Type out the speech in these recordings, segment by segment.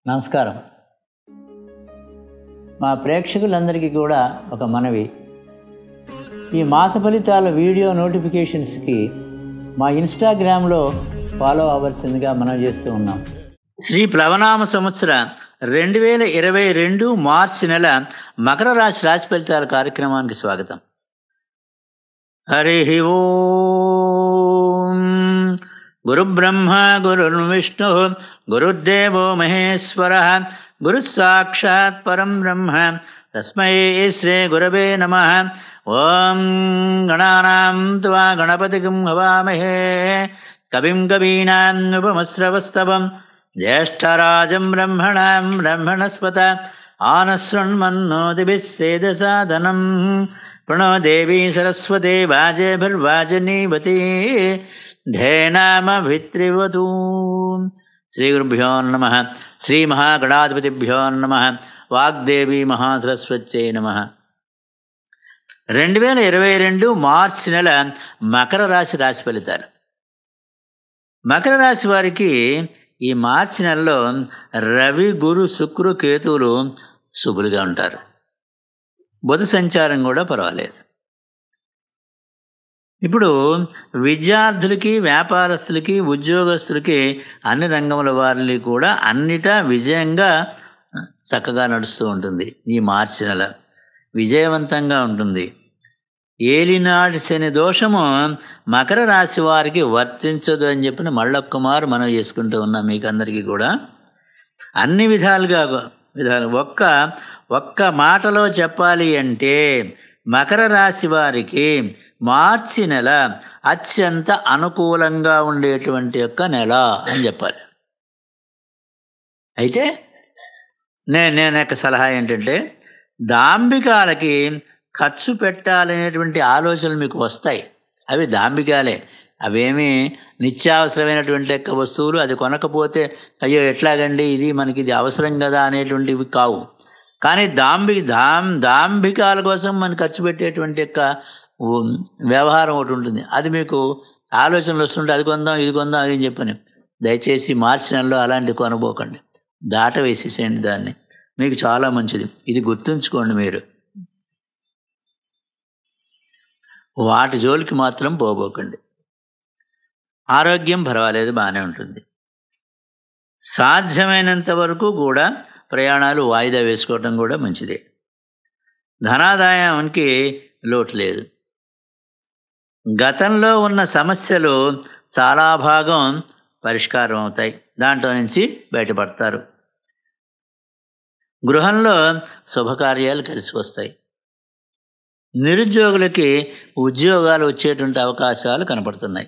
నమస్కారం మా ప్రేక్షకులందరికీ కూడా ఒక మనవి ఈ మాస ఫలితాల వీడియో నోటిఫికేషన్స్కి మా ఇన్స్టాగ్రామ్లో ఫాలో అవ్వాల్సిందిగా మనం చేస్తూ ఉన్నాం శ్రీ ప్లవనామ సంవత్సర రెండు వేల ఇరవై రెండు మార్చి నెల మకర రాశి రాశి ఫలితాల కార్యక్రమానికి స్వాగతం హరి ఓం గురుబ్రహ్మ గురుర్విష్ణు గురుర్దేవో మహేశ్వర గురు సాక్షాత్ పరం బ్రహ్మ తస్మై శ్రీ గురవే నమ ఓం గణానాం త్వా గణపతిగం హవామహే కవిం కవీనాం ఉపమశ్రవస్తవం జ్యేష్ఠరాజం బ్రహ్మణాం బ్రహ్మణస్పత ఆనశృణ్మన్నోతిభిస్సేదసాదనం ప్రణో దేవీ సరస్వతే వాజేభిర్వాజనీవతి ధేనామభిత్రివతూ శ్రీ గురుభ్యో నమ శ్రీ మహాగణాధిపతిభ్యో నమ వాగ్దేవి మహాసరస్వత్యై నమ రెండు వేల ఇరవై రెండు మార్చి నెల మకర రాశి రాశి ఫలితాలు మకర రాశి వారికి ఈ మార్చి నెలలో రవి గురు శుక్రు కేతువులు శుభులుగా ఉంటారు బుధ సంచారం కూడా పర్వాలేదు ఇప్పుడు విద్యార్థులకి వ్యాపారస్తులకి ఉద్యోగస్తులకి అన్ని రంగముల వారిని కూడా అన్నిటా విజయంగా చక్కగా నడుస్తూ ఉంటుంది ఈ మార్చి నెల విజయవంతంగా ఉంటుంది ఏలినాటి శని దోషము మకర రాశి వారికి వర్తించదు అని చెప్పిన మళ్ళొక్కమారు మనం చేసుకుంటూ ఉన్నాం మీకు అందరికీ కూడా అన్ని విధాలుగా విధాలు ఒక్క ఒక్క మాటలో చెప్పాలి అంటే మకర రాశి వారికి మార్చి నెల అత్యంత అనుకూలంగా ఉండేటువంటి యొక్క నెల అని చెప్పాలి అయితే నేను నేను యొక్క సలహా ఏంటంటే దాంబికాలకి ఖర్చు పెట్టాలనేటువంటి ఆలోచనలు మీకు వస్తాయి అవి దాంబికాలే అవేమి నిత్యావసరమైనటువంటి యొక్క వస్తువులు అది కొనకపోతే అయ్యో ఎట్లాగండి ఇది మనకి ఇది అవసరం కదా అనేటువంటివి కావు కానీ దాంబి దాం దాంబికాల కోసం మనం ఖర్చు పెట్టేటువంటి యొక్క వ్యవహారం ఒకటి ఉంటుంది అది మీకు ఆలోచనలు వస్తుంటే అది కొందాం ఇది కొందాం అని చెప్పని దయచేసి మార్చి నెలలో అలాంటి కొనబోకండి దాట వేసేసేయండి దాన్ని మీకు చాలా మంచిది ఇది గుర్తుంచుకోండి మీరు వాటి జోలికి మాత్రం పోబోకండి ఆరోగ్యం పర్వాలేదు బాగానే ఉంటుంది సాధ్యమైనంత వరకు కూడా ప్రయాణాలు వాయిదా వేసుకోవటం కూడా మంచిదే ధనాదాయానికి లోటు లేదు గతంలో ఉన్న సమస్యలు చాలా భాగం పరిష్కారం అవుతాయి దాంట్లో నుంచి బయటపడతారు గృహంలో శుభకార్యాలు కలిసి వస్తాయి నిరుద్యోగులకి ఉద్యోగాలు వచ్చేటువంటి అవకాశాలు కనపడుతున్నాయి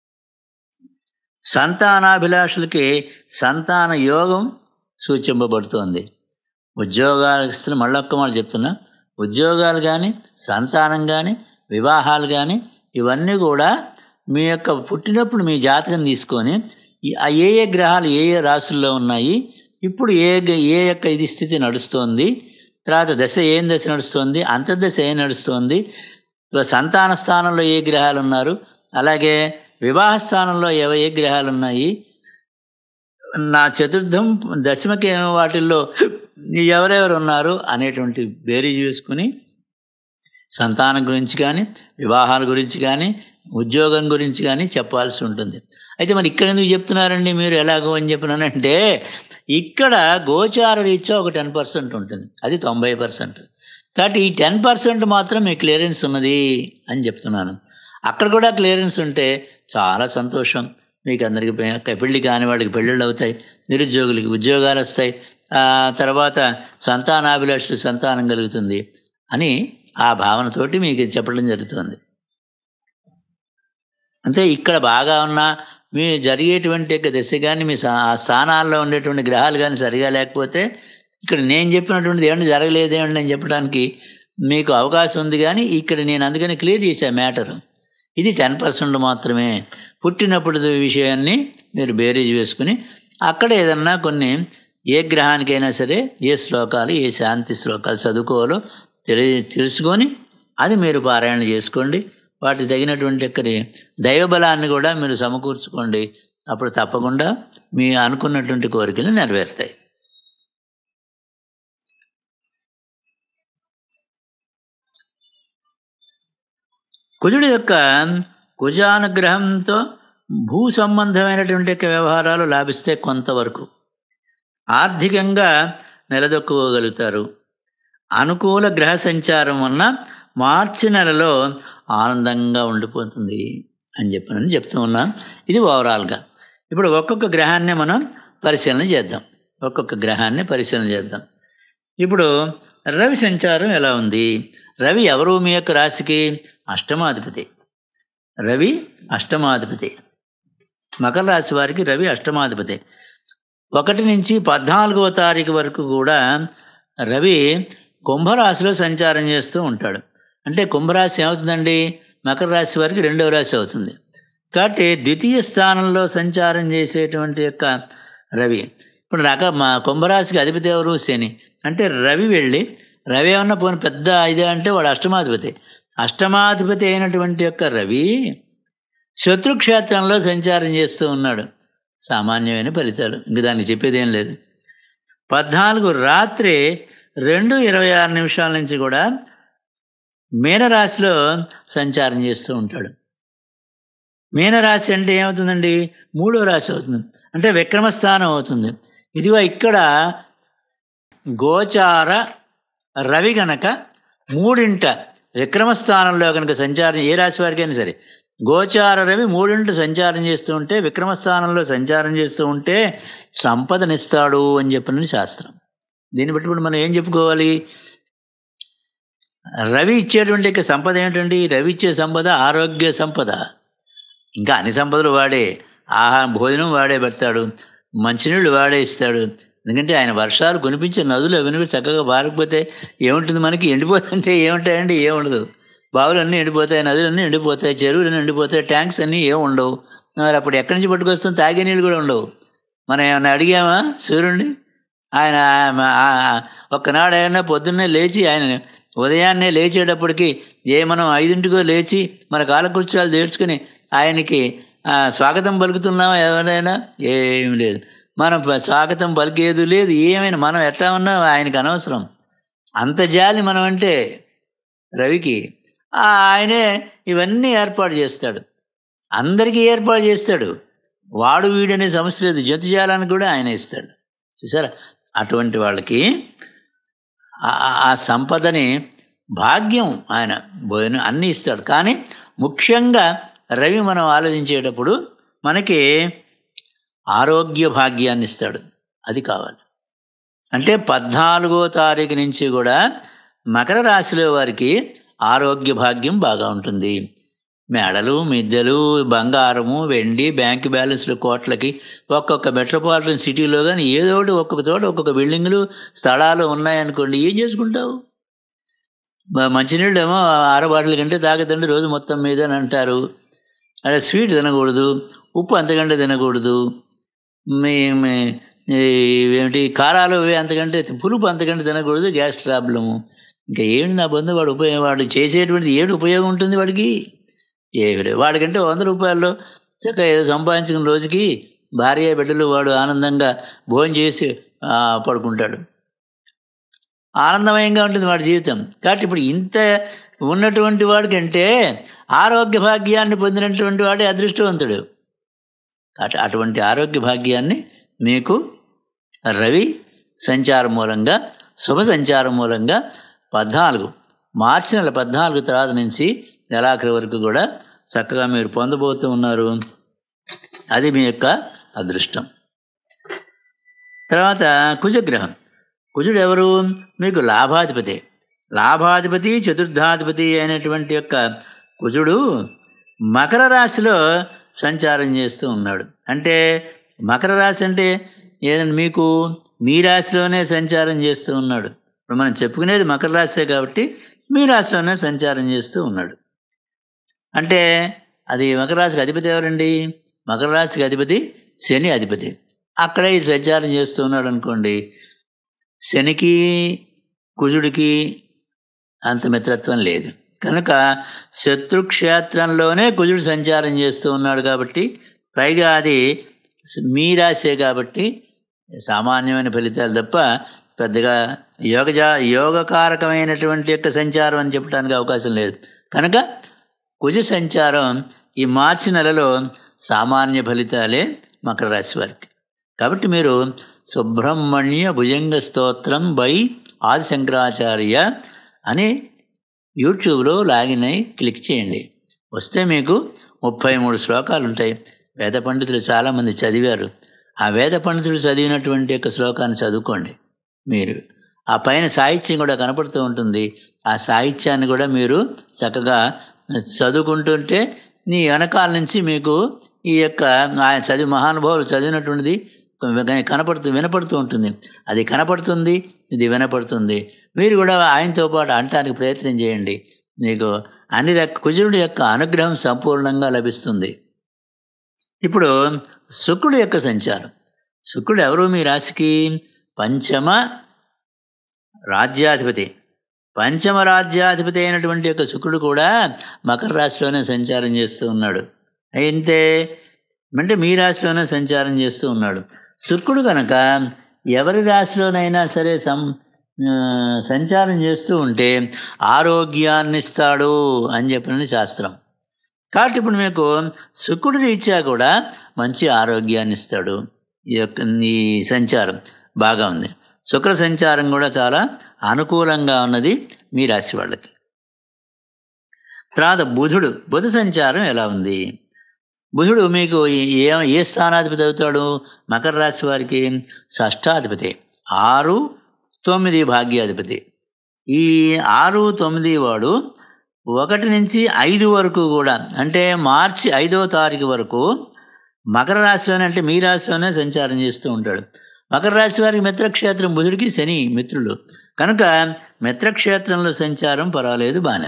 సంతానాభిలాషులకి సంతాన యోగం సూచింపబడుతోంది ఉద్యోగాలు మళ్ళొక్క మాట చెప్తున్నా ఉద్యోగాలు కానీ సంతానం కానీ వివాహాలు కానీ ఇవన్నీ కూడా మీ యొక్క పుట్టినప్పుడు మీ జాతకం తీసుకొని ఏ ఏ గ్రహాలు ఏ ఏ రాశుల్లో ఉన్నాయి ఇప్పుడు ఏ ఏ యొక్క ఇది స్థితి నడుస్తోంది తర్వాత దశ ఏం దశ నడుస్తోంది అంతర్దశ ఏం నడుస్తోంది సంతాన స్థానంలో ఏ గ్రహాలు ఉన్నారు అలాగే వివాహ స్థానంలో ఏ ఏ గ్రహాలు ఉన్నాయి నా చతుర్థం దశమకి వాటిల్లో ఎవరెవరు ఉన్నారు అనేటువంటి బేరీ చూసుకుని సంతానం గురించి కానీ వివాహాల గురించి కానీ ఉద్యోగం గురించి కానీ చెప్పాల్సి ఉంటుంది అయితే మరి ఇక్కడ ఎందుకు చెప్తున్నారండి మీరు ఎలాగో అని చెప్పినానంటే ఇక్కడ గోచార రీత్యా ఒక టెన్ పర్సెంట్ ఉంటుంది అది తొంభై పర్సెంట్ కాబట్టి ఈ టెన్ పర్సెంట్ మాత్రం మీ క్లియరెన్స్ ఉన్నది అని చెప్తున్నాను అక్కడ కూడా క్లియరెన్స్ ఉంటే చాలా సంతోషం మీకు అందరికీ పెళ్ళి కాని వాళ్ళకి పెళ్ళిళ్ళు అవుతాయి నిరుద్యోగులకి ఉద్యోగాలు వస్తాయి తర్వాత సంతానాభిలాషులు సంతానం కలుగుతుంది అని ఆ భావనతోటి మీకు చెప్పడం జరుగుతుంది అంటే ఇక్కడ బాగా ఉన్న మీ జరిగేటువంటి యొక్క దశ కానీ మీ ఆ స్థానాల్లో ఉండేటువంటి గ్రహాలు కానీ సరిగా లేకపోతే ఇక్కడ నేను చెప్పినటువంటిది ఏమన్నా జరగలేదేమండి అని చెప్పడానికి మీకు అవకాశం ఉంది కానీ ఇక్కడ నేను అందుకని క్లియర్ చేశాను మ్యాటర్ ఇది టెన్ పర్సెంట్ మాత్రమే పుట్టినప్పుడు విషయాన్ని మీరు బేరీజ్ వేసుకుని అక్కడ ఏదన్నా కొన్ని ఏ గ్రహానికైనా సరే ఏ శ్లోకాలు ఏ శాంతి శ్లోకాలు చదువుకోవాలో తెలి తెలుసుకొని అది మీరు పారాయణ చేసుకోండి వాటికి తగినటువంటి ఎక్కడి దైవబలాన్ని కూడా మీరు సమకూర్చుకోండి అప్పుడు తప్పకుండా మీ అనుకున్నటువంటి కోరికలు నెరవేరుస్తాయి కుజుడి యొక్క కుజానుగ్రహంతో భూ సంబంధమైనటువంటి యొక్క వ్యవహారాలు లాభిస్తే కొంతవరకు ఆర్థికంగా నిలదొక్కుకోగలుగుతారు అనుకూల గ్రహ సంచారం వలన మార్చి నెలలో ఆనందంగా ఉండిపోతుంది అని చెప్పి చెప్తూ ఉన్నాను ఇది ఓవరాల్గా ఇప్పుడు ఒక్కొక్క గ్రహాన్ని మనం పరిశీలన చేద్దాం ఒక్కొక్క గ్రహాన్ని పరిశీలన చేద్దాం ఇప్పుడు రవి సంచారం ఎలా ఉంది రవి ఎవరు మీ యొక్క రాశికి అష్టమాధిపతి రవి అష్టమాధిపతి మకర రాశి వారికి రవి అష్టమాధిపతి ఒకటి నుంచి పద్నాలుగవ తారీఖు వరకు కూడా రవి కుంభరాశిలో సంచారం చేస్తూ ఉంటాడు అంటే కుంభరాశి ఏమవుతుందండి మకర రాశి వారికి రెండవ రాశి అవుతుంది కాబట్టి ద్వితీయ స్థానంలో సంచారం చేసేటువంటి యొక్క రవి ఇప్పుడు రక మా కుంభరాశికి అధిపతి ఎవరు శని అంటే రవి వెళ్ళి రవి ఏమన్నా పోయిన పెద్ద ఇదే అంటే వాడు అష్టమాధిపతి అష్టమాధిపతి అయినటువంటి యొక్క రవి శత్రుక్షేత్రంలో సంచారం చేస్తూ ఉన్నాడు సామాన్యమైన ఫలితాలు ఇంక దాన్ని చెప్పేది ఏం లేదు పద్నాలుగు రాత్రి రెండు ఇరవై ఆరు నిమిషాల నుంచి కూడా మీనరాశిలో సంచారం చేస్తూ ఉంటాడు మీనరాశి అంటే ఏమవుతుందండి మూడో రాశి అవుతుంది అంటే విక్రమస్థానం అవుతుంది ఇదిగో ఇక్కడ గోచార రవి గనక మూడింట విక్రమస్థానంలో కనుక సంచారం ఏ రాశి వారికైనా సరే గోచార రవి మూడింట సంచారం చేస్తూ ఉంటే విక్రమస్థానంలో సంచారం చేస్తూ ఉంటే సంపదనిస్తాడు అని చెప్పిన శాస్త్రం దీన్ని బట్టి ఇప్పుడు మనం ఏం చెప్పుకోవాలి రవి ఇచ్చేటువంటి యొక్క సంపద ఏంటండి రవి ఇచ్చే సంపద ఆరోగ్య సంపద ఇంకా అన్ని సంపదలు వాడే ఆహారం భోజనం వాడే పెడతాడు మంచినీళ్ళు వాడే ఇస్తాడు ఎందుకంటే ఆయన వర్షాలు కునిపించే నదులు అవన్నీ చక్కగా పారకపోతే ఏముంటుంది మనకి ఎండిపోతుంటే ఏముంటాయండి ఏముండదు బావులు అన్నీ ఎండిపోతాయి నదులు అన్నీ ఎండిపోతాయి చెరువులు ఎండిపోతాయి ట్యాంక్స్ అన్నీ ఏం ఉండవు మరి అప్పుడు ఎక్కడి నుంచి పట్టుకొస్తాం తాగే నీళ్ళు కూడా ఉండవు మనం ఏమన్నా అడిగామా సూర్యుడిని ఆయన ఒక్కనాడు అయినా పొద్దున్నే లేచి ఆయన ఉదయాన్నే లేచేటప్పటికి ఏ మనం ఐదింటికో లేచి మన కాలకృత్యాలు తీర్చుకుని ఆయనకి స్వాగతం పలుకుతున్నామా ఎవరైనా ఏమి లేదు మనం స్వాగతం పలికేది లేదు ఏమైనా మనం ఎట్లా ఉన్నా ఆయనకి అనవసరం అంత జాలి మనం అంటే రవికి ఆయనే ఇవన్నీ ఏర్పాటు చేస్తాడు అందరికీ ఏర్పాటు చేస్తాడు వాడు వీడనే సమస్య లేదు జంతుజాలానికి కూడా ఆయన ఇస్తాడు చూసారా అటువంటి వాళ్ళకి ఆ సంపదని భాగ్యం ఆయన భోజనం అన్నీ ఇస్తాడు కానీ ముఖ్యంగా రవి మనం ఆలోచించేటప్పుడు మనకి ఆరోగ్య భాగ్యాన్ని ఇస్తాడు అది కావాలి అంటే పద్నాలుగో తారీఖు నుంచి కూడా మకర రాశిలో వారికి ఆరోగ్య భాగ్యం బాగా ఉంటుంది మెడలు మిద్దెలు బంగారము వెండి బ్యాంక్ బ్యాలెన్స్లు కోట్లకి ఒక్కొక్క మెట్రోపాలిటన్ సిటీలో కానీ ఏదో ఒకటి ఒక్కొక్క చోట ఒక్కొక్క బిల్డింగ్లు స్థలాలు ఉన్నాయనుకోండి ఏం చేసుకుంటావు మంచినీళ్ళు ఏమో ఆరు బాటిల్ కంటే తాగుతండి రోజు మొత్తం మీద అని అంటారు అదే స్వీట్ తినకూడదు ఉప్పు అంతకంటే తినకూడదు మీ ఏమిటి కారాలు అంతకంటే పులుపు అంతకంటే తినకూడదు గ్యాస్ ప్రాబ్లము ఇంకా ఏమిటి నా బంధు వాడు ఉపయోగం వాడు చేసేటువంటిది ఏమిటి ఉపయోగం ఉంటుంది వాడికి ఏమి వాడికంటే వంద రూపాయల్లో చక్కగా ఏదో సంపాదించిన రోజుకి భార్య బిడ్డలు వాడు ఆనందంగా భోజనం చేసి పడుకుంటాడు ఆనందమయంగా ఉంటుంది వాడి జీవితం కాబట్టి ఇప్పుడు ఇంత ఉన్నటువంటి వాడికంటే ఆరోగ్య భాగ్యాన్ని పొందినటువంటి వాడే అదృష్టవంతుడు కాబట్టి అటువంటి ఆరోగ్య భాగ్యాన్ని మీకు రవి సంచారం మూలంగా శుభ సంచారం మూలంగా పద్నాలుగు మార్చి నెల పద్నాలుగు తర్వాత నుంచి నెలాఖరి వరకు కూడా చక్కగా మీరు పొందబోతూ ఉన్నారు అది మీ యొక్క అదృష్టం తర్వాత కుజగ్రహం కుజుడు ఎవరు మీకు లాభాధిపతి లాభాధిపతి చతుర్థాధిపతి అయినటువంటి యొక్క కుజుడు మకర రాశిలో సంచారం చేస్తూ ఉన్నాడు అంటే మకర రాశి అంటే ఏదంటే మీకు మీ రాశిలోనే సంచారం చేస్తూ ఉన్నాడు ఇప్పుడు మనం చెప్పుకునేది మకర రాశే కాబట్టి మీ రాశిలోనే సంచారం చేస్తూ ఉన్నాడు అంటే అది మకర రాశికి అధిపతి ఎవరండి మకర రాశికి అధిపతి శని అధిపతి అక్కడే ఈ సంచారం చేస్తూ ఉన్నాడు అనుకోండి శనికి కుజుడికి అంత మిత్రత్వం లేదు కనుక శత్రుక్షేత్రంలోనే కుజుడు సంచారం చేస్తూ ఉన్నాడు కాబట్టి పైగా అది మీ రాసే కాబట్టి సామాన్యమైన ఫలితాలు తప్ప పెద్దగా యోగజా యోగకారకమైనటువంటి యొక్క సంచారం అని చెప్పడానికి అవకాశం లేదు కనుక కుజ సంచారం ఈ మార్చి నెలలో సామాన్య ఫలితాలే మకర రాశి వారికి కాబట్టి మీరు సుబ్రహ్మణ్య భుజంగ స్తోత్రం బై ఆది శంకరాచార్య అని యూట్యూబ్లో లాగిన్ అయి క్లిక్ చేయండి వస్తే మీకు ముప్పై మూడు శ్లోకాలు ఉంటాయి వేద పండితులు చాలామంది చదివారు ఆ వేద పండితులు చదివినటువంటి యొక్క శ్లోకాన్ని చదువుకోండి మీరు ఆ పైన సాహిత్యం కూడా కనపడుతూ ఉంటుంది ఆ సాహిత్యాన్ని కూడా మీరు చక్కగా చదువుకుంటుంటే నీ వెనకాల నుంచి మీకు ఈ యొక్క ఆయన చదివి మహానుభావులు చదివినటువంటిది కనపడుతూ వినపడుతూ ఉంటుంది అది కనపడుతుంది ఇది వినపడుతుంది మీరు కూడా ఆయనతో పాటు అంటానికి ప్రయత్నం చేయండి మీకు అన్ని రక కుజుడి యొక్క అనుగ్రహం సంపూర్ణంగా లభిస్తుంది ఇప్పుడు శుక్రుడు యొక్క సంచారం శుక్రుడు ఎవరు మీ రాశికి పంచమ రాజ్యాధిపతి పంచమ రాజ్యాధిపతి అయినటువంటి యొక్క శుక్రుడు కూడా మకర రాశిలోనే సంచారం చేస్తూ ఉన్నాడు అయితే అంటే మీ రాశిలోనే సంచారం చేస్తూ ఉన్నాడు శుక్రుడు కనుక ఎవరి రాశిలోనైనా సరే సం సంచారం చేస్తూ ఉంటే ఆరోగ్యాన్ని ఇస్తాడు అని చెప్పిన శాస్త్రం కాబట్టి ఇప్పుడు మీకు శుక్రుడి రీత్యా కూడా మంచి ఆరోగ్యాన్ని ఇస్తాడు ఈ యొక్క ఈ సంచారం బాగా ఉంది శుక్ర సంచారం కూడా చాలా అనుకూలంగా ఉన్నది మీ రాశి వాళ్ళకి తర్వాత బుధుడు బుధ సంచారం ఎలా ఉంది బుధుడు మీకు ఏ ఏ స్థానాధిపతి అవుతాడు మకర రాశి వారికి షష్టాధిపతి ఆరు తొమ్మిది భాగ్యాధిపతి ఈ ఆరు తొమ్మిది వాడు ఒకటి నుంచి ఐదు వరకు కూడా అంటే మార్చి ఐదో తారీఖు వరకు మకర రాశిలోనే అంటే మీ రాశిలోనే సంచారం చేస్తూ ఉంటాడు మకర రాశి వారికి మిత్రక్షేత్రం బుధుడికి శని మిత్రులు కనుక మిత్రక్షేత్రంలో సంచారం పర్వాలేదు బాగానే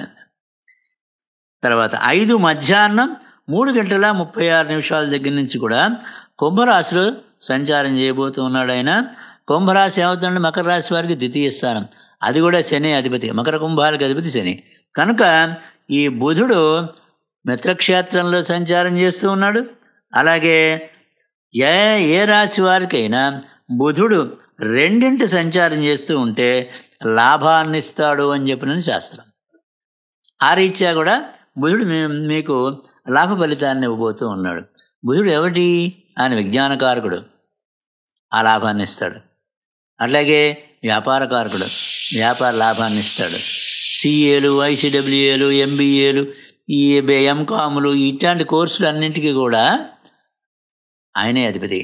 తర్వాత ఐదు మధ్యాహ్నం మూడు గంటల ముప్పై ఆరు నిమిషాల దగ్గర నుంచి కూడా కుంభరాశిలో సంచారం చేయబోతూ ఉన్నాడు ఆయన కుంభరాశి ఏమవుతుందంటే మకర రాశి వారికి ద్వితీయ స్థానం అది కూడా శని అధిపతి మకర కుంభాలకు అధిపతి శని కనుక ఈ బుధుడు మిత్రక్షేత్రంలో సంచారం చేస్తూ ఉన్నాడు అలాగే ఏ ఏ రాశి వారికైనా బుధుడు రెండింటి సంచారం చేస్తూ ఉంటే లాభాన్ని ఇస్తాడు అని చెప్పిన శాస్త్రం ఆ రీత్యా కూడా బుధుడు మీకు లాభ ఫలితాన్ని ఇవ్వబోతూ ఉన్నాడు బుధుడు ఎవటి ఆయన విజ్ఞానకారకుడు ఆ లాభాన్ని ఇస్తాడు అట్లాగే వ్యాపారకారకుడు వ్యాపార లాభాన్ని ఇస్తాడు సిఏలు ఐసిడబ్ల్యూఏలు ఎంబీఏలు ఈ ఎంకాములు ఇట్లాంటి కోర్సులు అన్నింటికీ కూడా ఆయనే అధిపతి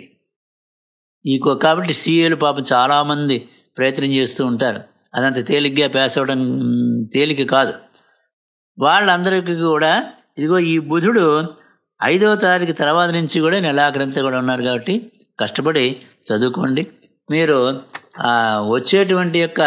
ఈ కాబట్టి సీఏలు పాపం చాలామంది ప్రయత్నం చేస్తూ ఉంటారు అదంత తేలిగ్గా పాస్ అవ్వడం తేలిక కాదు వాళ్ళందరికీ కూడా ఇదిగో ఈ బుధుడు ఐదో తారీఖు తర్వాత నుంచి కూడా నెలాఖరంతా కూడా ఉన్నారు కాబట్టి కష్టపడి చదువుకోండి మీరు వచ్చేటువంటి యొక్క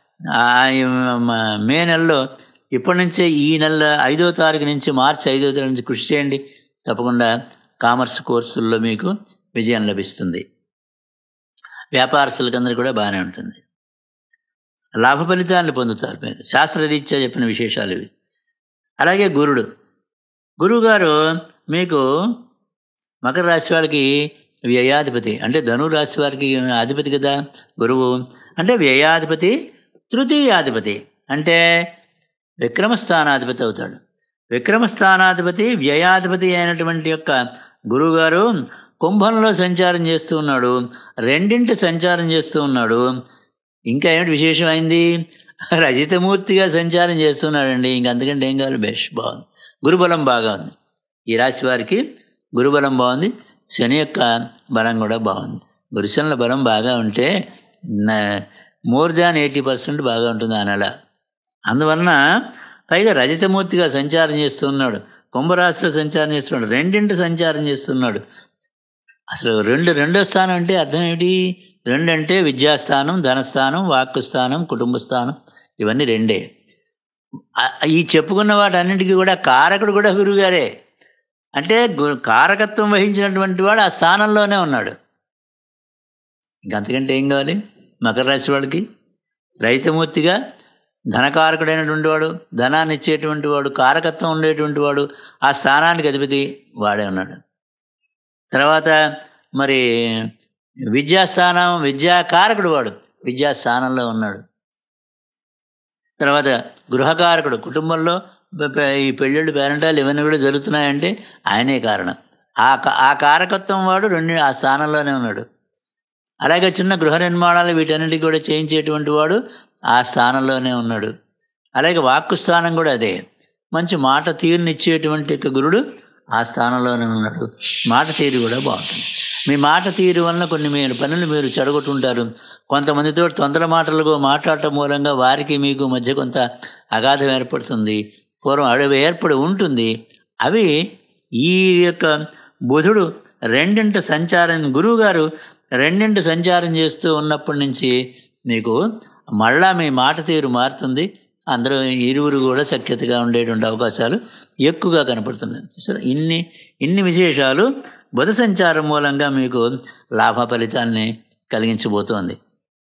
మే నెలలో ఇప్పటి నుంచే ఈ నెల ఐదో తారీఖు నుంచి మార్చి ఐదో తారీఖు నుంచి కృషి చేయండి తప్పకుండా కామర్స్ కోర్సుల్లో మీకు విజయం లభిస్తుంది వ్యాపారస్తులకందరూ కూడా బాగానే ఉంటుంది లాభ ఫలితాలను పొందుతారు మీరు శాస్త్రరీత్యా చెప్పిన విశేషాలు ఇవి అలాగే గురుడు గురువుగారు మీకు మకర రాశి వాళ్ళకి వ్యయాధిపతి అంటే ధనురాశి వారికి అధిపతి కదా గురువు అంటే వ్యయాధిపతి తృతీయాధిపతి అంటే విక్రమస్థానాధిపతి అవుతాడు విక్రమస్థానాధిపతి వ్యయాధిపతి అయినటువంటి యొక్క గురువుగారు కుంభంలో సంచారం చేస్తూ ఉన్నాడు రెండింటి సంచారం చేస్తూ ఉన్నాడు ఇంకా ఏమిటి విశేషమైంది రజితమూర్తిగా సంచారం చేస్తున్నాడండి ఇంక అంతకంటే ఏం కావాలి బెస్ట్ బాగుంది గురుబలం బాగా ఉంది ఈ రాశి వారికి గురుబలం బాగుంది శని యొక్క బలం కూడా బాగుంది గురుశనుల బలం బాగా ఉంటే మోర్ దాన్ ఎయిటీ పర్సెంట్ బాగా ఉంటుంది ఆ నెల అందువలన పైగా రజతమూర్తిగా సంచారం చేస్తున్నాడు కుంభరాశిలో సంచారం చేస్తున్నాడు రెండింటి సంచారం చేస్తున్నాడు అసలు రెండు రెండో స్థానం అంటే అర్థం ఏమిటి రెండు అంటే విద్యాస్థానం ధనస్థానం వాక్కు స్థానం కుటుంబ స్థానం ఇవన్నీ రెండే ఈ చెప్పుకున్న వాటన్నిటికీ కూడా కారకుడు కూడా గురువుగారే అంటే కారకత్వం వహించినటువంటి వాడు ఆ స్థానంలోనే ఉన్నాడు ఇంకంతకంటే ఏం కావాలి మకర రాశి వాళ్ళకి రైతమూర్తిగా ధనకారకుడైనటువంటి వాడు ధనాన్ని ఇచ్చేటువంటి వాడు కారకత్వం ఉండేటువంటి వాడు ఆ స్థానానికి అధిపతి వాడే ఉన్నాడు తర్వాత మరి విద్యాస్థానం విద్యాకారకుడు వాడు విద్యాస్థానంలో ఉన్నాడు తర్వాత గృహకారకుడు కుటుంబంలో ప- ప- ఈ పెళ్ళిళ్ళు పేరంటాలు ఇవన్నీ కూడా జరుగుతున్నాయంటే ఆయనే కారణం ఆ క- ఆ కారకత్వం వాడు రెండు ఆ స్థానంలోనే ఉన్నాడు అలాగే చిన్న గృహ నిర్మాణాలు వీటన్నిటికి కూడా చేయించేటువంటి వాడు ఆ స్థానంలోనే ఉన్నాడు అలాగే వాక్కు స్థానం కూడా అదే మంచి మాట తీరునిచ్చేటువంటి యొక్క గురుడు ఆ స్థానంలోనే ఉన్నాడు మాట తీరు కూడా బాగుంటుంది మీ మాట తీరు వలన కొన్ని మీరు పనులు మీరు చెడగొట్టుంటారు కొంతమందితో తొందర మాటలుగా మాట్లాడటం మూలంగా వారికి మీకు మధ్య కొంత అగాధం ఏర్పడుతుంది పూర్వం అడవి ఏర్పడి ఉంటుంది అవి ఈ యొక్క బుధుడు రెండింట సంచారం గురువు గారు రెండింటి సంచారం చేస్తూ ఉన్నప్పటి నుంచి మీకు మళ్ళా మీ మాట తీరు మారుతుంది అందరూ ఇరువురు కూడా సఖ్యతగా ఉండేటువంటి అవకాశాలు ఎక్కువగా కనపడుతున్నాయి సరే ఇన్ని ఇన్ని విశేషాలు బుధ సంచారం మూలంగా మీకు లాభ ఫలితాన్ని కలిగించబోతోంది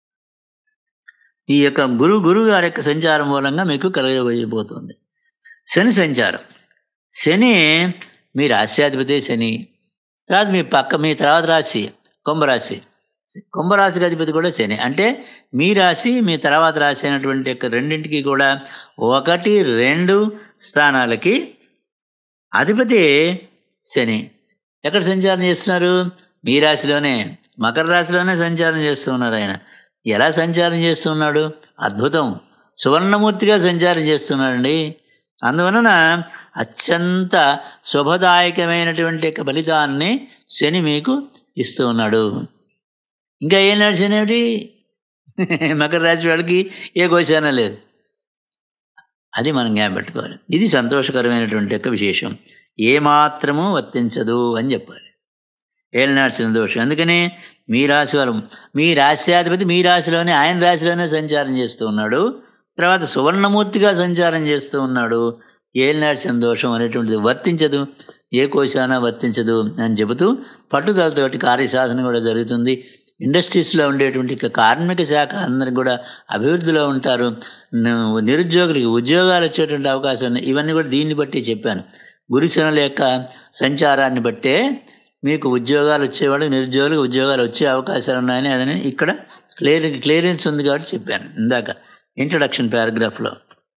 ఈ యొక్క గురు గురువు గారి యొక్క సంచారం మూలంగా మీకు కలగబోతుంది శని సంచారం శని మీ రాశ్యాధిపతి శని తర్వాత మీ పక్క మీ తర్వాత రాశి కుంభరాశి కుంభరాశికి అధిపతి కూడా శని అంటే మీ రాశి మీ తర్వాత రాశి అయినటువంటి యొక్క రెండింటికి కూడా ఒకటి రెండు స్థానాలకి అధిపతి శని ఎక్కడ సంచారం చేస్తున్నారు మీ రాశిలోనే మకర రాశిలోనే సంచారం చేస్తూ ఉన్నారు ఆయన ఎలా సంచారం చేస్తున్నాడు అద్భుతం సువర్ణమూర్తిగా సంచారం చేస్తున్నాడండి అందువలన అత్యంత శుభదాయకమైనటువంటి యొక్క ఫలితాన్ని శని మీకు ఇస్తూ ఉన్నాడు ఇంకా ఏం నాడు శని ఏమిటి మకర రాశి వాళ్ళకి ఏ గోచారం లేదు అది మనం జ్ఞాపకం పెట్టుకోవాలి ఇది సంతోషకరమైనటువంటి యొక్క విశేషం ఏమాత్రము వర్తించదు అని చెప్పాలి ఏలినాడు శని దోషం అందుకని మీ రాశి వాళ్ళు మీ రాశ్యాధిపతి మీ రాశిలోనే ఆయన రాశిలోనే సంచారం చేస్తూ ఉన్నాడు తర్వాత సువర్ణమూర్తిగా సంచారం చేస్తూ ఉన్నాడు ఏలినాడు శని దోషం అనేటువంటిది వర్తించదు ఏ కోశాన వర్తించదు అని చెబుతూ పట్టుదలతోటి కార్యసాధన కూడా జరుగుతుంది ఇండస్ట్రీస్లో ఉండేటువంటి ఇక కార్మిక శాఖ అందరికి కూడా అభివృద్ధిలో ఉంటారు న- నిరుద్యోగులకి ఉద్యోగాలు వచ్చేటువంటి అవకాశం ఉన్నాయి ఇవన్నీ కూడా దీన్ని బట్టి చెప్పాను గురుశనుల యొక్క సంచారాన్ని బట్టే మీకు ఉద్యోగాలు వచ్చేవాళ్ళు నిరుద్యోగులకు ఉద్యోగాలు వచ్చే అవకాశాలు ఉన్నాయని అదని ఇక్కడ క్లియర్ క్లియరెన్స్ ఉంది కాబట్టి చెప్పాను ఇందాక ఇంట్రడక్షన్ పారాగ్రాఫ్లో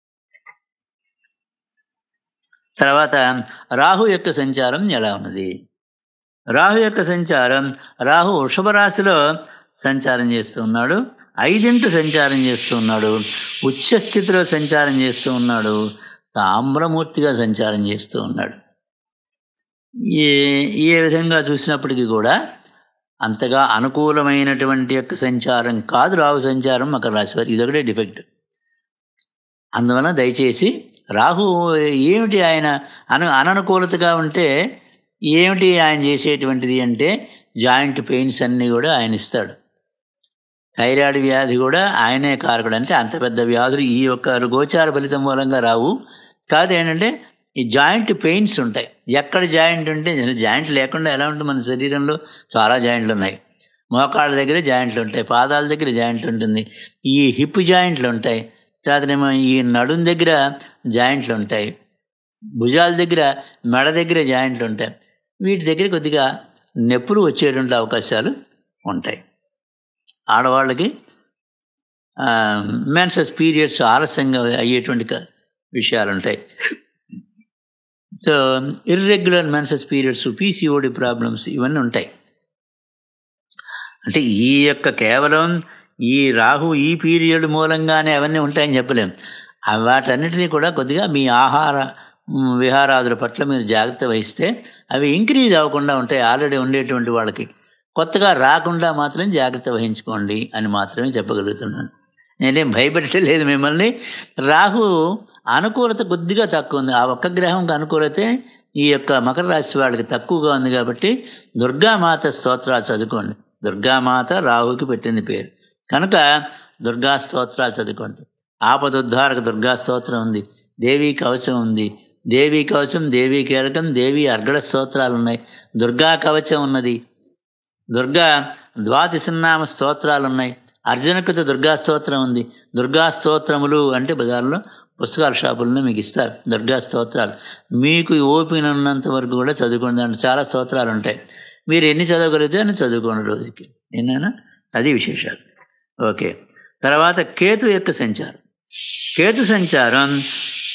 తర్వాత రాహు యొక్క సంచారం ఎలా ఉన్నది రాహు యొక్క సంచారం రాహు వృషభ రాశిలో సంచారం చేస్తూ ఉన్నాడు ఐదింట సంచారం చేస్తూ ఉన్నాడు ఉచ్చ స్థితిలో సంచారం చేస్తూ ఉన్నాడు తామ్రమూర్తిగా సంచారం చేస్తూ ఉన్నాడు ఏ ఏ విధంగా చూసినప్పటికీ కూడా అంతగా అనుకూలమైనటువంటి యొక్క సంచారం కాదు రాహు సంచారం మకర రాశి వారికి ఇదొకటే డిఫెక్ట్ అందువలన దయచేసి రాహు ఏమిటి ఆయన అను అననుకూలతగా ఉంటే ఏమిటి ఆయన చేసేటువంటిది అంటే జాయింట్ పెయిన్స్ అన్నీ కూడా ఆయన ఇస్తాడు థైరాయిడ్ వ్యాధి కూడా ఆయనే కారకుడు అంటే అంత పెద్ద వ్యాధులు ఈ యొక్క గోచార ఫలితం మూలంగా రావు కాదు ఏంటంటే ఈ జాయింట్ పెయిన్స్ ఉంటాయి ఎక్కడ జాయింట్ ఉంటే జాయింట్ లేకుండా ఎలా ఉంటుంది మన శరీరంలో చాలా జాయింట్లు ఉన్నాయి మోకాళ్ళ దగ్గర జాయింట్లు ఉంటాయి పాదాల దగ్గర జాయింట్ ఉంటుంది ఈ హిప్ జాయింట్లు ఉంటాయి తర్వాతనేమో ఈ నడుం దగ్గర జాయింట్లు ఉంటాయి భుజాల దగ్గర మెడ దగ్గర జాయింట్లు ఉంటాయి వీటి దగ్గర కొద్దిగా నొప్పులు వచ్చేటువంటి అవకాశాలు ఉంటాయి ఆడవాళ్ళకి మెన్సస్ పీరియడ్స్ ఆలస్యంగా అయ్యేటువంటి క- విషయాలు ఉంటాయి so irregular menses periods PCOD problems ఇవన్నీ ఉంటాయి అంటే ఈ యొక్క కేవలం ఈ రాహు ఈ పీరియడ్ మూలంగానే అవన్నీ ఉంటాయని చెప్పలేం ఆ వాటన్నిటినీ కూడా కొద్దిగా మీ ఆహార మ్, విహారాదుల పట్ల మీరు జాగ్రత్త వహిస్తే అవి ఇంక్రీజ్ అవ్వకుండా ఉంటాయి ఆల్రెడీ ఉండేటువంటి వాళ్ళకి కొత్తగా రాకుండా మాత్రం జాగ్రత్త వహించుకోండి అని మాత్రమే చెప్పగలుగుతున్నాను నేనేం భయపెట్టలేదు మిమ్మల్ని రాహు అనుకూలత కొద్దిగా తక్కువ ఉంది ఆ ఒక్క గ్రహంకి అనుకూలతే ఈ యొక్క మకర రాశి వాళ్ళకి తక్కువగా ఉంది కాబట్టి దుర్గామాత స్తోత్రాలు చదువుకోండి దుర్గామాత రాహుకి పెట్టింది పేరు కనుక దుర్గా స్తోత్రాలు చదువుకోండి ఆపదుద్ధారక దుర్గా స్తోత్రం ఉంది దేవీ కవచం ఉంది దేవీ కవచం దేవీ కీలకం దేవీ అర్గళ స్తోత్రాలు ఉన్నాయి దుర్గా కవచం ఉన్నది దుర్గా ద్వాదశనామ స్తోత్రాలు ఉన్నాయి అర్జునకృత దుర్గా స్తోత్రం ఉంది దుర్గా స్తోత్రములు అంటే బజార్లో పుస్తకాల షాపుల్లో మీకు ఇస్తారు దుర్గా స్తోత్రాలు మీకు ఓపిక ఉన్నంత వరకు కూడా చదువుకోండి దాంట్లో చాలా స్తోత్రాలు ఉంటాయి మీరు ఎన్ని చదవగలిగితే అన్ని చదువుకోండి రోజుకి నేనేనా అది విశేషాలు ఓకే తర్వాత కేతు యొక్క సంచారం కేతు సంచారం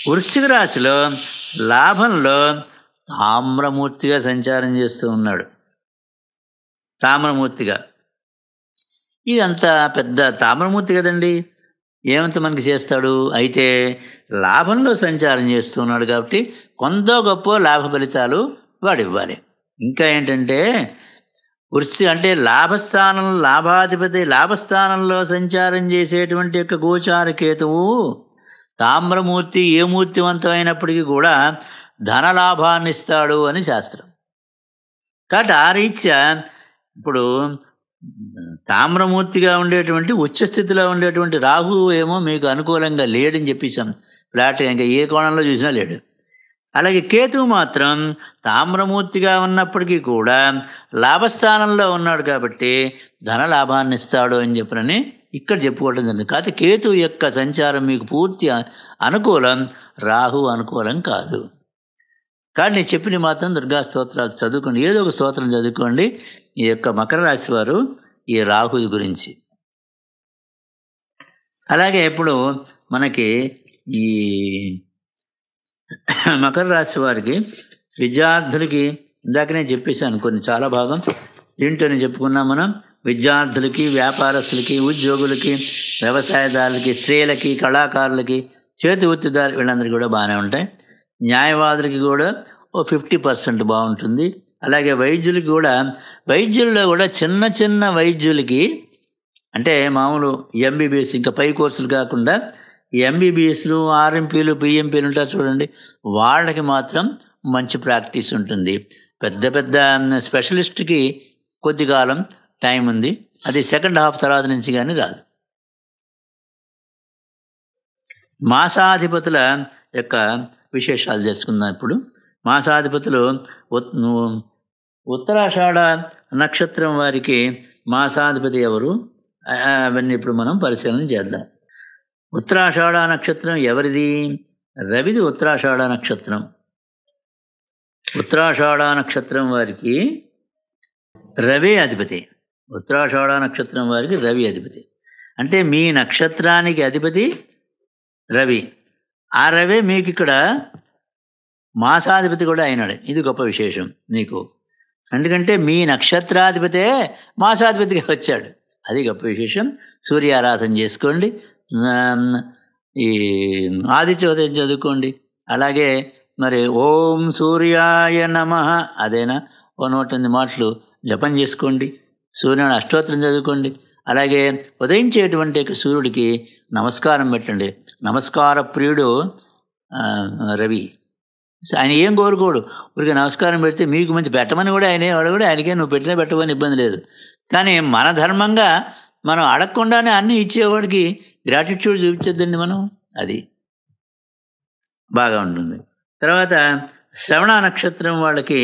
వృశ్చిక రాశిలో లాభంలో తామ్రమూర్తిగా సంచారం చేస్తూ ఉన్నాడు తామ్రమూర్తిగా ఇదంతా పెద్ద తామ్రమూర్తి కదండి ఏమంత మనకి చేస్తాడు అయితే లాభంలో సంచారం చేస్తున్నాడు కాబట్టి కొంత గొప్ప లాభ ఫలితాలు వాడు ఇవ్వాలి ఇంకా ఏంటంటే వృత్తి అంటే లాభస్థానం లాభాధిపతి లాభస్థానంలో సంచారం చేసేటువంటి యొక్క గోచార కేతువు తామ్రమూర్తి ఏ మూర్తివంతమైనప్పటికీ కూడా ధన లాభాన్ని ఇస్తాడు అని శాస్త్రం కాబట్టి ఆ రీత్యా ఇప్పుడు తామ్రమూర్తిగా ఉండేటువంటి ఉచ్చస్థితిలో ఉండేటువంటి రాహు ఏమో మీకు అనుకూలంగా లేడని చెప్పేసాం ఫ్లాట్ ఇంకా ఏ కోణంలో చూసినా లేడు అలాగే కేతువు మాత్రం తామ్రమూర్తిగా ఉన్నప్పటికీ కూడా లాభస్థానంలో ఉన్నాడు కాబట్టి ధన లాభాన్ని ఇస్తాడు అని చెప్పనని ఇక్కడ చెప్పుకోవడం జరిగింది కాకపోతే కేతువు యొక్క సంచారం మీకు పూర్తి అనుకూలం రాహు అనుకూలం కాదు కానీ నేను చెప్పిన మాత్రం దుర్గా స్తోత్రాలు చదువుకోండి ఏదో ఒక స్తోత్రం చదువుకోండి ఈ యొక్క మకర రాశి వారు ఈ రాహు గురించి అలాగే ఇప్పుడు మనకి ఈ మకర రాశి వారికి విద్యార్థులకి ఇందాకనే చెప్పేశాను కొన్ని చాలా భాగం దీంట్లోనే చెప్పుకున్నాం మనం విద్యార్థులకి వ్యాపారస్తులకి ఉద్యోగులకి వ్యవసాయదారులకి స్త్రీలకి కళాకారులకి చేతి వృత్తిదారు వీళ్ళందరికీ కూడా బాగానే ఉంటాయి న్యాయవాదులకి కూడా ఓ ఫిఫ్టీ పర్సెంట్ బాగుంటుంది అలాగే వైద్యులకి కూడా వైద్యుల్లో కూడా చిన్న చిన్న వైద్యులకి అంటే మామూలు ఎంబీబీఎస్ ఇంకా పై కోర్సులు కాకుండా ఈ ఎంబీబీఎస్లు ఆర్ఎంపీలు పిఎంపీలు ఉంటారు చూడండి వాళ్ళకి మాత్రం మంచి ప్రాక్టీస్ ఉంటుంది పెద్ద పెద్ద స్పెషలిస్ట్కి కొద్ది కాలం టైం ఉంది అది సెకండ్ హాఫ్ తర్వాత నుంచి కానీ రాదు మాసాధిపతుల యొక్క విశేషాలు తెలుసుకుందాం ఇప్పుడు మాసాధిపతులు ఉత్- ఉత్తరాషాఢ నక్షత్రం వారికి మాసాధిపతి ఎవరు ఆ, అవన్నీ ఇప్పుడు మనం పరిశీలన చేద్దాం ఉత్తరాషాఢ నక్షత్రం ఎవరిది రవిది ఉత్తరాషాఢ నక్షత్రం ఉత్తరాషాఢ నక్షత్రం వారికి రవి అధిపతి ఉత్తరాషాఢ నక్షత్రం వారికి రవి అధిపతి అంటే మీ నక్షత్రానికి అధిపతి రవి ఆ రవే మీకు ఇక్కడ మాసాధిపతి కూడా అయినాడు ఇది గొప్ప విశేషం మీకు ఎందుకంటే మీ నక్షత్రాధిపతే మాసాధిపతిగా వచ్చాడు అది గొప్ప విశేషం సూర్యారాధన చేసుకోండి ఆమ్, ఈ ఆదిత్య ఉదయం చదువుకోండి అలాగే మరి ఓం సూర్యాయ నమ అదేనా ఓ నూట ఎనిమిది మాటలు జపం చేసుకోండి సూర్యుని అష్టోత్తరం చదువుకోండి అలాగే ఉదయించేటువంటి యొక్క సూర్యుడికి నమస్కారం పెట్టండి నమస్కార ప్రియుడు ఆ, రవి ఆయన ఏం కోరుకోడు ఊరికి నమస్కారం పెడితే మీకు మంచి పెట్టమని కూడా ఆయన వాడు కూడా ఆయనకే నువ్వు పెట్టినా పెట్టమని ఇబ్బంది లేదు కానీ మన ధర్మంగా మనం అడగకుండానే అన్నీ ఇచ్చేవాడికి గ్రాటిట్యూడ్ చూపించద్దండి మనం అది బాగా ఉంటుంది తర్వాత శ్రవణ నక్షత్రం వాళ్ళకి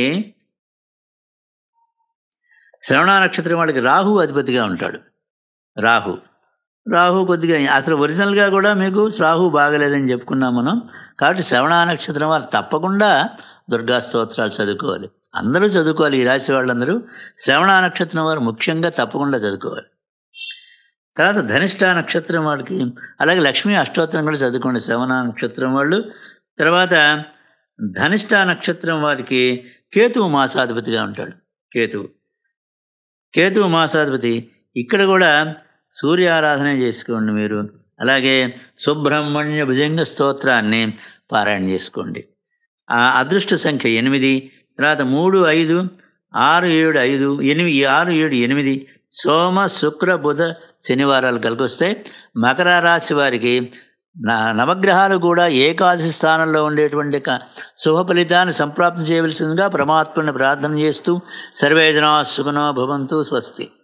శ్రవణ నక్షత్రం వాళ్ళకి రాహు అధిపతిగా ఉంటాడు రాహు రాహు కొద్దిగా అసలు ఒరిజినల్గా కూడా మీకు రాహు బాగలేదని చెప్పుకున్నాం మనం కాబట్టి శ్రవణ నక్షత్రం వారు తప్పకుండా దుర్గా స్తోత్రాలు చదువుకోవాలి అందరూ చదువుకోవాలి ఈ రాశి వాళ్ళందరూ శ్రవణ నక్షత్రం వారు ముఖ్యంగా తప్పకుండా చదువుకోవాలి తర్వాత ధనిష్ట నక్షత్రం వాళ్ళకి అలాగే లక్ష్మీ అష్టోత్తరం కూడా చదువుకోండి శ్రవణ నక్షత్రం వాళ్ళు తర్వాత ధనిష్ట నక్షత్రం వారికి కేతువు మాసాధిపతిగా ఉంటాడు కేతువు కేతువు మాసాధిపతి ఇక్కడ కూడా సూర్య ఆరాధన చేసుకోండి మీరు అలాగే సుబ్రహ్మణ్య భుజంగ స్తోత్రాన్ని పారాయణ చేసుకోండి ఆ అదృష్ట సంఖ్య ఎనిమిది తర్వాత మూడు ఐదు ఆరు ఏడు ఐదు ఎనిమిది ఆరు ఏడు ఎనిమిది సోమ శుక్ర బుధ శనివారాలు కలిగి వస్తాయి మకర రాశి వారికి న నవగ్రహాలు కూడా ఏకాదశి స్థానంలో ఉండేటువంటి క- శుభ ఫలితాన్ని సంప్రాప్తం చేయవలసిందిగా పరమాత్మని ప్రార్థన చేస్తూ సర్వేజనా సుఖనో భవంతు స్వస్తి